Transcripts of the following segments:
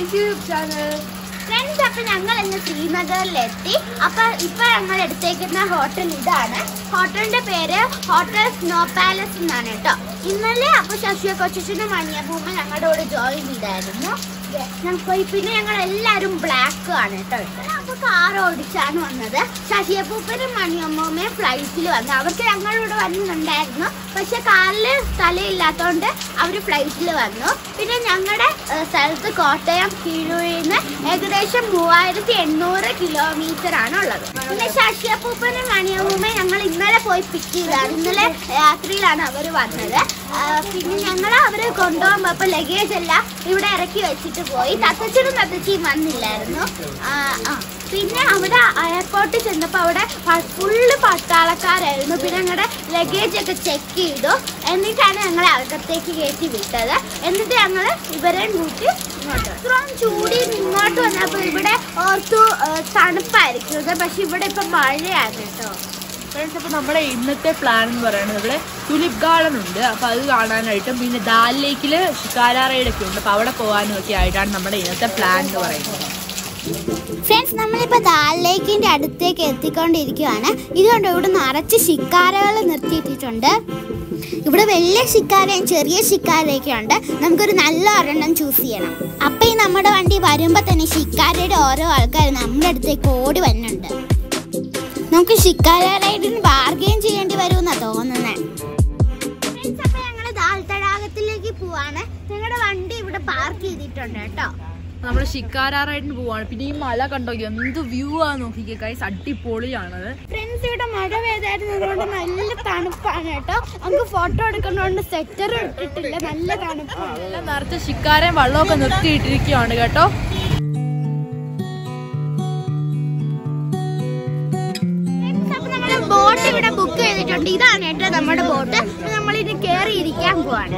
YouTube channel friends അപ്പൊ ഞങ്ങൾ ഇന്ന് ശ്രീനഗറിലെത്തി അപ്പൊ ഇപ്പൊ ഞങ്ങൾ എടുത്തേക്കുന്ന ഹോട്ടൽ ഇതാണ് ഹോട്ടലിന്റെ പേര് ഹോട്ടൽ സ്നോ പാലസ് എന്നാണ് കേട്ടോ ഇന്നലെ അപ്പൊ ശശിയ കൊച്ചിന്റെ മണിയഭൂമ ഞങ്ങളുടെ കൂടെ ജോയിൻ ചെയ്തായിരുന്നു ഞങ്ങൾക്ക് പിന്നെ ഞങ്ങൾ എല്ലാവരും ബ്ലാക്ക് ആണ് കേട്ടോ ഇട്ടത്. അപ്പൊ കാർ ഓടിച്ചാണ് വന്നത് ശശിയപ്പൂപ്പനും മണിയമ്മൂമ്മയും ഫ്ലൈറ്റിൽ വന്നു അവർക്ക് ഞങ്ങളുടെ വന്നിട്ടുണ്ടായിരുന്നു പക്ഷെ കാറിൽ സ്ഥലമില്ലാത്തതുകൊണ്ട് അവർ ഫ്ലൈറ്റിൽ വന്നു പിന്നെ ഞങ്ങളുടെ ഏഹ്, സ്ഥലത്ത് കോട്ടയം കീഴൂരിൽ നിന്ന് ഏകദേശം മൂവായിരത്തി എണ്ണൂറ് കിലോമീറ്റർ ആണ് ഉള്ളത് പിന്നെ ശശിയപ്പൂപ്പനും മണിയമ്മൂമ്മയും ഞങ്ങൾ ഇന്നലെ പോയി പിക്ക് ചെയ്താണ് ഇന്നലെ രാത്രിയിലാണ് അവർ വന്നത് ആ, പിന്നെ ഞങ്ങൾ അവരെ കൊണ്ടുപോകുമ്പോൾ അപ്പൊ ലഗേജ് എല്ലാം ഇവിടെ ഇറക്കി വെച്ചിട്ട് പോയി തത്തച്ചിടും തത്തച്ചിയും വന്നില്ലായിരുന്നു ആ, ആ. പിന്നെ അവിടെ എയർപോർട്ടിൽ ചെന്നപ്പോൾ അവിടെ ഫുള്ള് പട്ടാളക്കാരായിരുന്നു പിന്നെ ഞങ്ങളുടെ ലഗേജ് ഒക്കെ ചെക്ക് ചെയ്തു എന്നിട്ടാണ് ഞങ്ങളെ അകത്തേക്ക് കയറ്റി വിട്ടത് എന്നിട്ട് ഞങ്ങൾ ഇവരെയും കൂട്ടി ഇങ്ങോട്ട് വന്നു. ഇത്രയും ചൂടി ഇങ്ങോട്ട് വന്നപ്പോൾ ഇവിടെ ഓർത്തു ആ, തണുപ്പായിരിക്കും പക്ഷെ ഇവിടെ ഇപ്പൊ മഴയാണ് കേട്ടോ ഫ്രണ്ട്സ് അപ്പോൾ നമ്മുടെ ഇന്നത്തെ പ്ലാൻ എന്ന് പറയുന്നത് ഇവിടെ തുലിപ് ഗാർഡൻ ഉണ്ട് അപ്പോൾ അത് കാണാനായിട്ടും പിന്നെ ദാൽ ലേക്കിൽ ഷിക്കാര റൈഡൊക്കെ ഉണ്ട് അപ്പോൾ അവിടെ പോകാനും ഒക്കെ ആയിട്ടാണ് നമ്മുടെ ഇന്നത്തെ പ്ലാൻ എന്ന് പറയുന്നത് ഫ്രണ്ട്സ് നമ്മളിപ്പോൾ ദാൽ ലേക്കിന്റെ അടുത്തേക്ക് എത്തിക്കൊണ്ടിരിക്കുകയാണ് ഇതുകൊണ്ട് ഇവിടെ നിറച്ച് ശിക്കാരകൾ നിർത്തിയിട്ടിട്ടുണ്ട് ഇവിടെ വലിയ ശിക്കാരയും ചെറിയ ശിക്കാരയൊക്കെ ഉണ്ട് നമുക്കൊരു നല്ല ഒരെണ്ണം ചൂസ് ചെയ്യണം അപ്പം ഈ നമ്മുടെ വണ്ടി വരുമ്പോൾ തന്നെ ശിക്കാരയുടെ ഓരോ ആൾക്കാർ നമ്മുടെ അടുത്തേക്ക് ഓടി വരുന്നുണ്ട് നമുക്ക് ശിക്കാര റൈഡിന് ബാർഗെയിൻ ചെയ്യേണ്ടി വരുമെന്നാ തോന്നുന്നത് അപ്പൊ ഞങ്ങള് ദാൽ തടാകത്തിലേക്ക് പോവാണ് ഞങ്ങളുടെ വണ്ടി ഇവിടെ പാർക്ക് ചെയ്തിട്ടുണ്ട് കേട്ടോ നമ്മൾ ഷിക്കാര റൈഡിന് പോവാണ് പിന്നെ ഈ മല കണ്ടോ എന്ത് വ്യൂ ആ നോക്കിക്കേ കൈസ് അടിപൊളിയാണത് ഫ്രണ്ട്സ് ഇവിടെ മഴ പെയ്തായിരുന്നതുകൊണ്ട് നല്ല തണുപ്പാണ് കേട്ടോ നമുക്ക് ഫോട്ടോ എടുക്കുന്നതുകൊണ്ട് സെറ്റർ ഇട്ടിട്ടില്ല നല്ല തണുപ്പാണ് എല്ലാം നിറച്ച് ഷിക്കാരയും വെള്ളമൊക്കെ നിർത്തിയിട്ടിരിക്കുകയാണ് കേട്ടോ Friends, അപ്പൊ നമ്മള് ബോട്ട് ഇവിടെ ബുക്ക് ചെയ്തിട്ടുണ്ട് ഇതാണ് കേട്ടോ നമ്മുടെ ബോട്ട് നമ്മൾ ഇത് കേറി ഇരിക്കാൻ പോവാണ്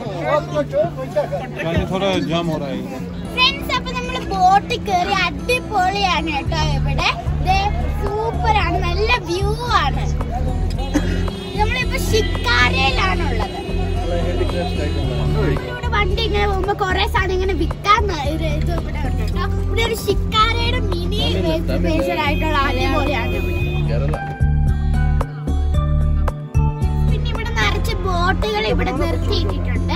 गाड़ी थोड़ा जाम हो रहा है ഫ്രണ്ട്സ് അപ്പൊ നമ്മൾ ബോട്ടിൽ കയറി അടിപൊളിയാണ് കേട്ടോ ഇവിടെ സൂപ്പർ ആണ് നല്ല വ്യൂ ആണ് നമ്മളിപ്പോ ഷിക്കാരയിലാണുള്ളത് ഇവിടെ വണ്ടി ഇങ്ങനെ പോകുമ്പോ കൊറേ സാധനം ഇങ്ങനെ വിൽക്കാൻ ഇത് ഇത് ഇവിടെ ഉണ്ട് കേട്ടോ ഇവിടെ ഒരു ഷിക്കാരയുടെ മിനി ബേസ്ഡ് ആയിട്ടുള്ള അടിപൊളിയാണ് ഇവിടെ പിന്നെ ഇവിടെ നിറച്ച് ബോട്ടുകൾ ഇവിടെ നിർത്തിയിട്ടിട്ടുണ്ട്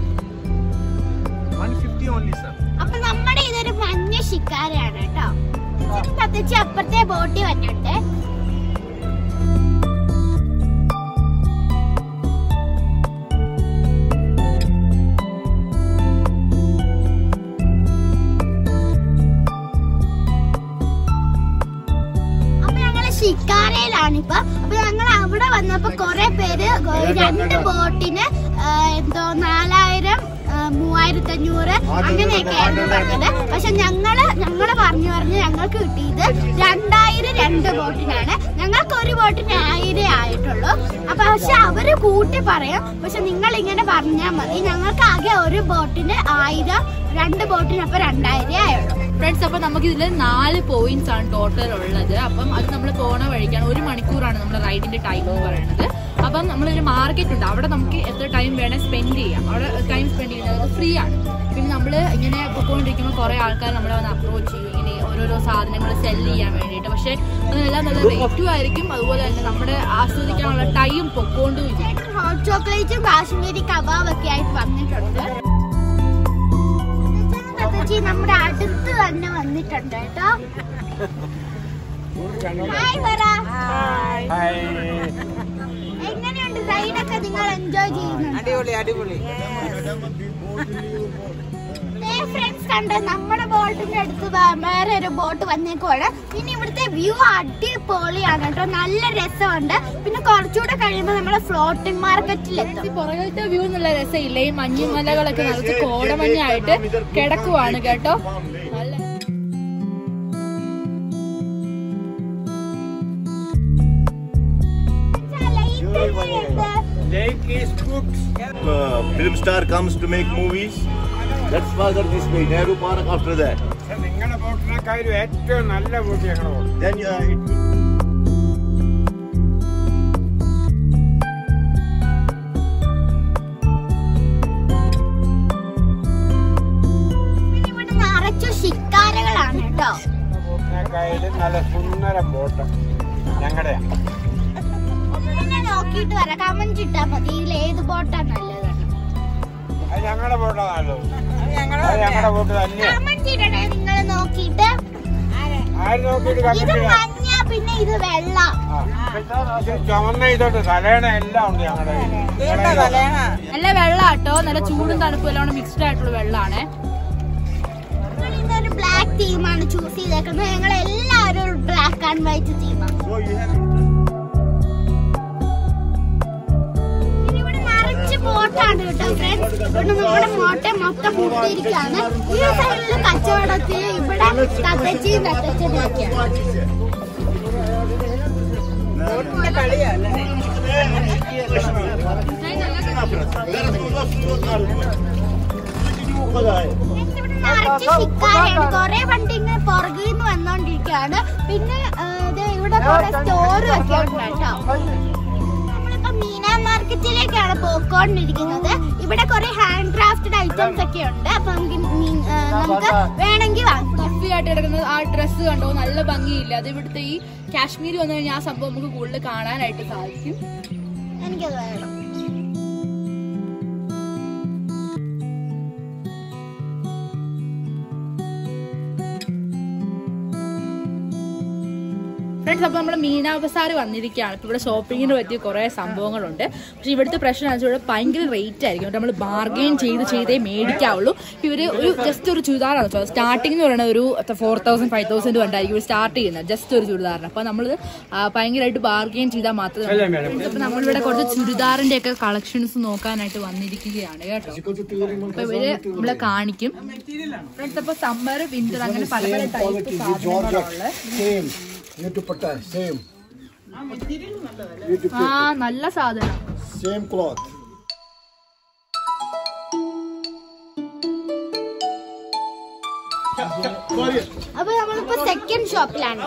150 only sir അപ്പൊ നമ്മുടെ ഇതൊരു മഞ്ഞ ശിക്കാരയാണ് കേട്ടോ കത്തിച്ച് അപ്പുറത്തെ ബോട്ടിൽ വന്നിട്ടുണ്ട് അപ്പൊ ഞങ്ങള് ഷിക്കാരയിലാണിപ്പോ അപ്പൊ ഞങ്ങൾ അവിടെ വന്നപ്പോ കൊറേ പേര് ഗോ- രണ്ട് ബോട്ടിന് ആ, എന്തോ നാലായിരം ആ, മൂവായിരത്തി അഞ്ഞൂറ് അങ്ങനെയൊക്കെയായിരുന്നു പറഞ്ഞത് പക്ഷെ ഞങ്ങള് ഞങ്ങള് പറഞ്ഞു പറഞ്ഞ് ഞങ്ങൾക്ക് കിട്ടിയത് രണ്ടായിരം രണ്ട് ബോട്ടിനാണ് ഞങ്ങൾക്ക് ഒരു ബോട്ടിന് ആയിരം ആയിട്ടുള്ളൂ അപ്പൊ പക്ഷെ അവര് കൂട്ടി പറയും പക്ഷെ നിങ്ങൾ ഇങ്ങനെ പറഞ്ഞാൽ മതി ഞങ്ങൾക്ക് ആകെ ഒരു ബോട്ടിന് ആയിരം രണ്ട് ബോട്ടിന് അപ്പൊ രണ്ടായിരം ആയുള്ളൂ ഫ്രണ്ട്സ് അപ്പോൾ നമുക്ക് ഇതിൽ നാല് പോയിന്റ്സ് ആണ് ടോട്ടൽ ഉള്ളത് അപ്പം അത് നമ്മൾ പോണ വഴിക്കാണ് ഒരു മണിക്കൂറാണ് നമ്മുടെ റൈഡിന്റെ ടൈം എന്ന് പറയുന്നത് അപ്പം നമ്മളൊരു മാർക്കറ്റ് ഉണ്ട് അവിടെ നമുക്ക് എത്ര ടൈം വേണേൽ സ്പെൻഡ് ചെയ്യാം അവിടെ ടൈം സ്പെൻഡ് ചെയ്യുന്നത് ഫ്രീ ആണ് പിന്നെ നമ്മൾ ഇങ്ങനെ പൊക്കോണ്ടിരിക്കുമ്പോൾ കുറേ ആൾക്കാർ നമ്മളെ വന്ന് അപ്രോച്ച് ചെയ്യും ഇങ്ങനെ ഓരോരോ സാധനങ്ങൾ സെല് ചെയ്യാൻ വേണ്ടിയിട്ട് പക്ഷേ അതിനെല്ലാം നല്ല റേറ്റും ആയിരിക്കും അതുപോലെ തന്നെ നമ്മുടെ ആസ്വദിക്കാനുള്ള ടൈം പൊക്കോണ്ടും ഇരിക്കും ഹോട്ട് ചോക്ലേറ്റും കാശ്മീരി കബാബ് ഒക്കെ ആയിട്ട് വന്നിട്ടുണ്ട് ചേച്ചി നമ്മുടെ അടുത്ത് തന്നെ വന്നിട്ടുണ്ട് കേട്ടോ ഹായ് പറ എങ്ങനെയുണ്ട് റൈഡൊക്കെ നിങ്ങൾ എൻജോയ് ചെയ്യുന്നുണ്ട് അടിപൊളി അടിപൊളി ഫ്രണ്ട്സ് കണ്ട് നമ്മുടെ ബോട്ടിന്റെ അടുത്ത് വേ- വേറെ ഒരു ബോട്ട് വന്നേക്കുവാണ് പിന്നെ ഇവിടുത്തെ വ്യൂ അടിപൊളിയാണ് കേട്ടോ നല്ല രസമുണ്ട് പിന്നെ കുറച്ചുകൂടെ കഴിയുമ്പോൾ നമ്മൾ ഫ്ലോട്ടിംഗ് മാർക്കറ്റിലെത്തും ഈ പുറകിലത്തെ വ്യൂ എന്നുള്ള രസമില്ല ഈ മഞ്ഞുമലകളൊക്കെ നിറച്ച് കോടമഞ്ഞായിട്ട് കിടക്കുവാണ് കേട്ടോ നല്ല lake is good uh, film star comes to make movies that's further this way nehru park after that നിങ്ങളുടെ ബോട്ടിനെക്കാളും ഏറ്റവും നല്ല ബോട്ട് ഞങ്ങളുടെ boat then uh, it will ഇവിടെ നിറച്ച് കായലിൽ നല്ല സുന്ദര ബോട്ട് ഞങ്ങളുടെ പിന്നെ നോക്കിയിട്ട് വരാം കമന്റ് ഇട്ടാ മതി ഇതിൽ ഏത് ബോട്ടാ നല്ലത് അത് ഞങ്ങളുടെ ബോട്ടാ നല്ലത് അത് ഞങ്ങളുടെ ബോട്ട് തന്നെയാ കമന്റ് ഇടണേ നിങ്ങൾ നോക്കിയിട്ട് ആര് നോക്കിയിട്ട് ഇത് കണ്ടിട്ടില്ല മഞ്ഞ പിന്നെ ഇത് വെള്ള ഇത് ചുമന്ന ഇതോട്ട് തലേണ എല്ലാം ഉണ്ട് ഞങ്ങളുടെ കയ്യിൽ. ഞങ്ങളുടെ കയ്യിൽ. നല്ല വെള്ളാട്ടോ നല്ല ചൂടും തണുപ്പും എല്ലാം മിക്സ്ഡ് ആയിട്ടുള്ള വെള്ളാണ് ഞങ്ങൾ ഇന്നൊരു ബ്ലാക്ക് ടീമാണ് ചൂസ് ചെയ്തേക്കുന്നത് ഞങ്ങൾ എല്ലാവരും ഒരു ബ്ലാക്ക് ആൻഡ് വൈറ്റ് ടീമാണ് So you have പിന്നെ ഇവിടെ നിറച്ച് ബോട്ടാണ് കേട്ടോ ഫ്രണ്ട്സ് ഇവിടെ നമ്മുടെ മോട്ടെ മൊത്തം മുട്ടിയിരിക്കാണ് ഈ സൈഡില് കച്ചവടത്തിൽ ഇവിടെ തത്തച്ചിയും തത്തച്ചനും ഒക്കെയാണ് Friends, ഇവിടെ നിറച്ച് ശിക്കാരയാണ് കൊറേ വണ്ടി ഇങ്ങനെ പുറകിൽ നിന്ന് വന്നോണ്ടിരിക്കാണ് പിന്നെ ആ, ദേ ഇവിടെ കുറെ സ്റ്റോറും ഒക്കെ ഉണ്ട് കേട്ടോ നമ്മളിപ്പോ മീന മാർക്കറ്റിലേക്കാണ് പോയിക്കൊണ്ടിരിക്കുന്നത് ഇവിടെ കുറെ ഹാൻഡ് ക്രാഫ്റ്റഡ് ഐറ്റംസ് ഒക്കെ ഉണ്ട് അപ്പൊ നമുക്ക് മീൻ- ആ, നമുക്ക് വേണമെങ്കിൽ വാങ്ങിക്കാം ഫ്ലഫി ആയിട്ട് കിടക്കുന്ന ആ ഡ്രസ്സ് കണ്ടോ നല്ല ഭംഗിയില്ല അത് ഇവിടുത്തെ ഈ കാശ്മീർ വന്നു കഴിഞ്ഞാൽ ആ സംഭവം നമുക്ക് കൂടുതൽ കാണാനായിട്ട് സാധിക്കും എനിക്കത് വേണം ഫ്രണ്ട്സ് അപ്പോൾ നമ്മൾ മീനാ ബസാർ വന്നിരിക്കുകയാണ് ഇപ്പോൾ ഇവിടെ ഷോപ്പിങ്ങിന് പറ്റിയ കുറേ സംഭവങ്ങളുണ്ട് പക്ഷേ ഇവിടുത്തെ പ്രശ്നം എന്ന് വെച്ചാൽ ഇവിടെ ഭയങ്കര റേറ്റ് ആയിരിക്കും നമ്മൾ ബാർഗെയിൻ ചെയ്ത് ചെയ്തേ മേടിക്കാവുള്ളൂ ഇവർ ഒരു ജസ്റ്റ് ഒരു ചുരിദാറാണ് വെച്ചോ സ്റ്റാർട്ടിംഗ് എന്ന് പറയുന്നത് ഒരു ഫോർ തൗസൻഡ് ഫൈവ് തൗസൻഡ് കൊണ്ടായിരിക്കും ഇവർ സ്റ്റാർട്ട് ചെയ്യുന്നത് ജസ്റ്റ് ഒരു ചുരിദാറിന് അപ്പോൾ നമ്മൾ ഭയങ്കരമായിട്ട് ബാർഗെയിൻ ചെയ്താൽ മാത്രമേ അപ്പോൾ നമ്മളിവിടെ കുറച്ച് ചുരിദാറിന്റെ ഒക്കെ കളക്ഷൻസ് നോക്കാനായിട്ട് വന്നിരിക്കുകയാണ് കേട്ടോ അപ്പൊ ഇവര് നമ്മളെ കാണിക്കും ഫ്രണ്ട്സ് അപ്പോൾ സമ്മർ വിന്റർ അങ്ങനെ പല പല ടൈപ്പ് സാധനങ്ങളുള്ള Same. Need to put that. Same. Need to ആ നല്ല സാധനം same cloth. അപ്പൊ നമ്മളിപ്പോ സെക്കൻഡ് ഷോപ്പിലാണ്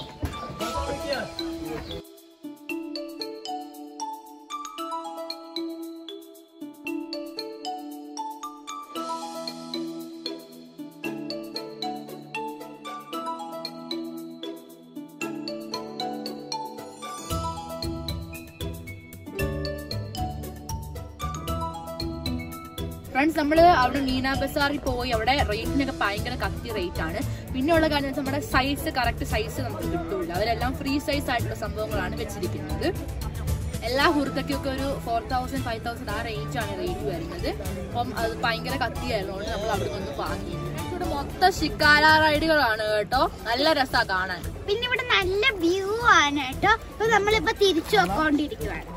ഫ്രണ്ട്സ് നമ്മൾ അവിടെ മീന ബസാറിൽ പോയി അവിടെ റേറ്റിനൊക്കെ ഭയങ്കര കത്തി റേറ്റ് ആണ് പിന്നെ ഉള്ള കാര്യം വെച്ചാൽ നമ്മുടെ സൈസ് കറക്റ്റ് സൈസ് നമുക്ക് കിട്ടൂല അവരെല്ലാം ഫ്രീ സൈസ് ആയിട്ടുള്ള സംഭവങ്ങളാണ് വെച്ചിരിക്കുന്നത് എല്ലാ ഹുർത്തയ്ക്കൊക്കെ ഒരു ഫോർ തൗസൻഡ് ഫൈവ് തൗസൻഡ് ആ റേഞ്ച് ആണ് റേറ്റ് വരുന്നത് അപ്പം അത് ഭയങ്കര കത്തിയായിരുന്നു അതുകൊണ്ട് നമ്മൾ അവിടെ നിന്ന് വാങ്ങി ഇവിടെ മൊത്തം ശിക്കാര റൈഡുകളാണ് കേട്ടോ നല്ല രസമാണ് കാണാൻ പിന്നെ ഇവിടെ നല്ല വ്യൂ ആണ് കേട്ടോ അപ്പൊ നമ്മളിപ്പോ തിരിച്ചു വെക്കോണ്ടിരിക്കുവാണ്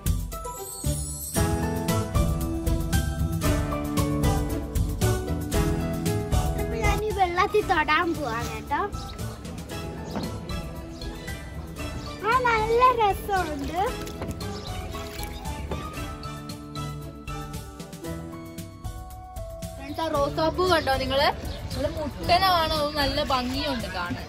അപ്പൊ ഞാൻ ഈ വെള്ളത്തിൽ തൊടാൻ പോവാണ് കേട്ടോ ആ നല്ല രസമുണ്ട് ഫ്രണ്ട്സ് ആ റോസാപ്പൂ കണ്ടോ നിങ്ങള് നിങ്ങള് മുട്ടനാണോ അത് നല്ല ഭംഗിയുണ്ട് കാണാൻ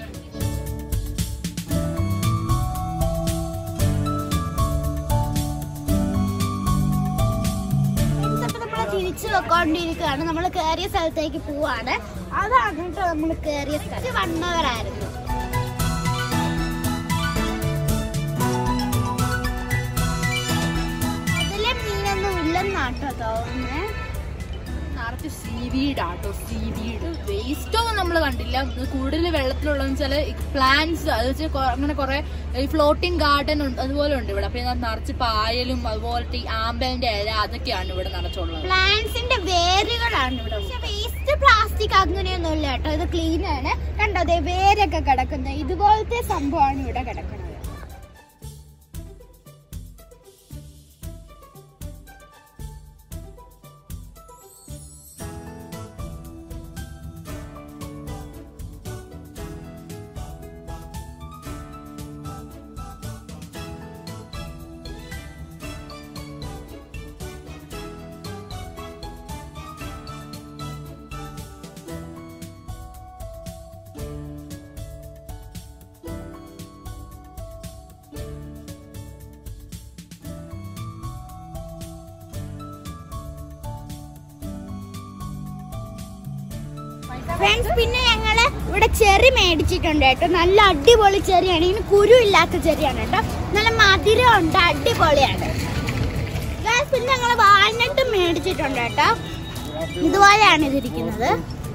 Friends, അപ്പൊ നമ്മള് തിരിച്ചു വെക്കോണ്ടിരിക്കുകയാണ് നമ്മൾ കയറിയ സ്ഥലത്തേക്ക് പോവാണ് അതാണ് കേട്ടോ നമ്മൾ കയറിയ സ്ഥലം വൺ അവർ ആയിരുന്നു അതിലെ മീനൊന്നും ഇല്ലെന്നാട്ടോ തോന്നുന്നേ നിറച്ച് സീവീഡ് ആട്ടോ സീവീഡ് വേസ്റ്റ് ഒന്നും നമ്മൾ കണ്ടില്ല കൂടുതൽ വെള്ളത്തിലുള്ളതെന്ന് വെച്ചാൽ പ്ലാന്റ്സ് അത് വെച്ചാൽ കൊ- അങ്ങനെ കുറെ ഈ ഫ്ലോട്ടിംഗ് ഗാർഡൻ അതുപോലെ ഉണ്ട് ഇവിടെ അപ്പൊ ഇതിനകത്ത് നിറച്ച് പായലും അതുപോലത്തെ ഈ ആമ്പലിന്റെ ഇല അതൊക്കെയാണ് ഇവിടെ നിറച്ചുള്ളത് പ്ലാന്റ്സിന്റെ വേരുകളാണ് ഇവിടെ പക്ഷെ വേസ്റ്റ് പ്ലാസ്റ്റിക് അങ്ങനെയൊന്നും ഇല്ല കേട്ടോ ഇത് ക്ലീൻ ആണ് കണ്ടോ ദേ വേരൊക്കെ കിടക്കുന്നത് ഇതുപോലത്തെ സംഭവമാണ് ഇവിടെ കിടക്കുന്നത് ഫ്രണ്ട്സ് പിന്നെ ഞങ്ങള് ഞങ്ങള് ഇവിടെ ചെറി മേടിച്ചിട്ടുണ്ട് കേട്ടോ നല്ല അടിപൊളി ചെറിയാണ് ഇതിന് കുരു ഇല്ലാത്ത ചെറിയാണ് കേട്ടോ നല്ല മധുരം ഉണ്ട് അടിപൊളിയാണ് Guys, പിന്നെ ഞങ്ങള് വാൽനട്ട് മേടിച്ചിട്ടുണ്ട് കേട്ടോ ഇതുപോലെയാണ് ഇതിരിക്കുന്നത്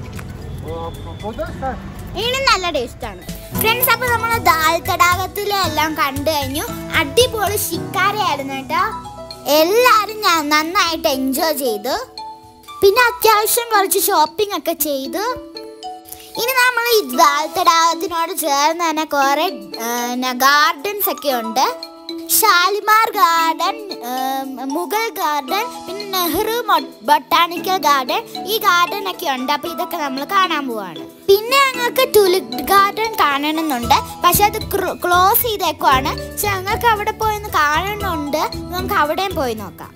ഇതിന് നല്ല ടേസ്റ്റാണ് ഫ്രണ്ട്സ് അപ്പൊ നമ്മൾ ദാൽ തടാകത്തിലെ എല്ലാം കണ്ടു കഴിഞ്ഞു അടിപൊളി ശിക്കാരയായിരുന്നു കേട്ടോ എല്ലാരും ഞാൻ നന്നായിട്ട് എൻജോയ് ചെയ്തു പിന്നെ അത്യാവശ്യം കുറച്ച് ഷോപ്പിംഗ് ഒക്കെ ചെയ്തു ഇനി നമ്മൾ ഈ ദാൽ തടാകത്തിനോട് ചേർന്ന് തന്നെ കുറെ ഗാർഡൻസ് ഒക്കെ ഉണ്ട് ഷാലിമാർ ഗാർഡൻ മുഗൾ ഗാർഡൻ പിന്നെ നെഹ്റു ബൊട്ടാണിക്കൽ ഗാർഡൻ ഈ ഗാർഡൻ ഒക്കെ ഉണ്ട് അപ്പൊ ഇതൊക്കെ നമ്മൾ കാണാൻ പോവാണ് പിന്നെ ഞങ്ങൾക്ക് ടുലിപ് ഗാർഡൻ കാണണമെന്നുണ്ട് പക്ഷെ അത് ക്ലോസ് ചെയ്തേക്കുവാണ് പക്ഷെ ഞങ്ങൾക്ക് അവിടെ പോയി ഒന്ന് കാണണമെന്നുണ്ട് നമുക്ക് അവിടെയും പോയി നോക്കാം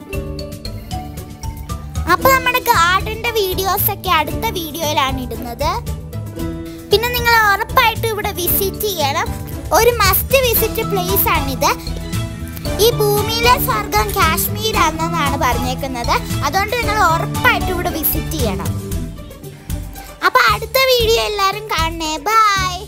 അപ്പൊ നമ്മുടെ ഗാർഡന്റെ വീഡിയോസ് ഒക്കെ അടുത്ത വീഡിയോയിലാണ് ഇടുന്നത് പിന്നെ നിങ്ങൾ ഉറപ്പായിട്ടും ഇവിടെ വിസിറ്റ് ചെയ്യണം ഒരു മസ്റ്റ് വിസിറ്റ് പ്ലേസ് ആണിത് ഈ ഭൂമിയിലെ സ്വർഗം കാശ്മീർ ആണെന്നാണ് പറഞ്ഞേക്കുന്നത് അതുകൊണ്ട് നിങ്ങൾ ഉറപ്പായിട്ടും ഇവിടെ വിസിറ്റ് ചെയ്യണം അപ്പൊ അടുത്ത വീഡിയോ എല്ലാവരും കാണണേ ബൈ